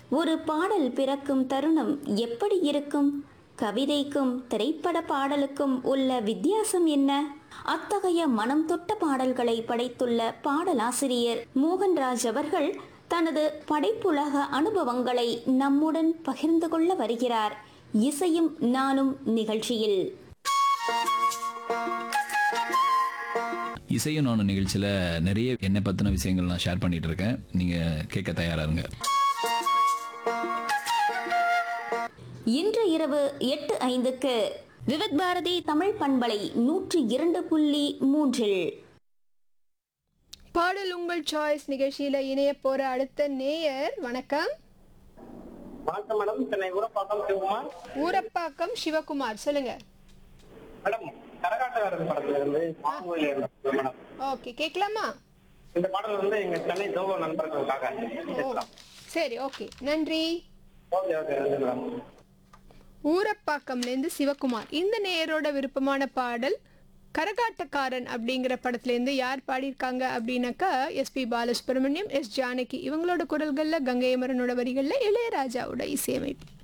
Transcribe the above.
ஒரு பாடல் பிறக்கும் தருணம் எப்படி இருக்கும் கவிதைக்கும் திரைப்பட பாடலுக்கும் உள்ள வித்தியாசம் என்ன அத்தகைய மனம் தொட்ட பாடல்களை படைத்துள்ள பாடலாசிரியர் மோகன்ராஜ் அவர்கள் தனது படைப்புலக அனுபவங்களை நம்முடன் பகிர்ந்து கொள்ள வருகிறார் இசையும் நானும் நிகழ்ச்சியில் இசையும் நானும் நிகழ்ச்சியில் நிறைய என்னை பற்றின விஷயங்கள் நான் ஷேர் பண்ணிட்டு இருக்கேன் நீங்கள் கேட்க தயாரா இருங்க இன்று இரவு எட்டு ஐந்துக்கு விவித் பாரதி தமிழ் பண்பலை நூற்றி இரண்டு புள்ளி மூன்றில் பாடல் உங்கள் சாய்ஸ் நிகழ்ச்சியில இணைய போற அடுத்த நேயர் வணக்கம் வணக்கம் மேடம் சென்னை ஊரப்பாக்கம் சிவகுமார் ஊரப்பாக்கம் சிவகுமார் சொல்லுங்க மேடம் கரகாட்டக்காரன் படத்துல இருந்து மாங்குயில இருந்து மேடம் ஓகே கேட்கலாமா இந்த பாடல் வந்து எங்க சென்னை ஜோகோ நண்பர்களுக்காக ஓ சரி ஓகே நன்றி ஓகே ஓகே நன்றி மேடம் ஊரப்பாக்கம்லேருந்து சிவகுமார் இந்த நேயரோட விருப்பமான பாடல் கரகாட்டக்காரன் அப்படிங்கிற படத்துலேருந்து யார் பாடியிருக்காங்க அப்படின்னாக்கா எஸ்பி பாலசுப்ரமணியம் எஸ் ஜானகி இவங்களோட குரல்களில் கங்கை அமரனோட வரிகளில் இளையராஜாவோட இசையமைப்பு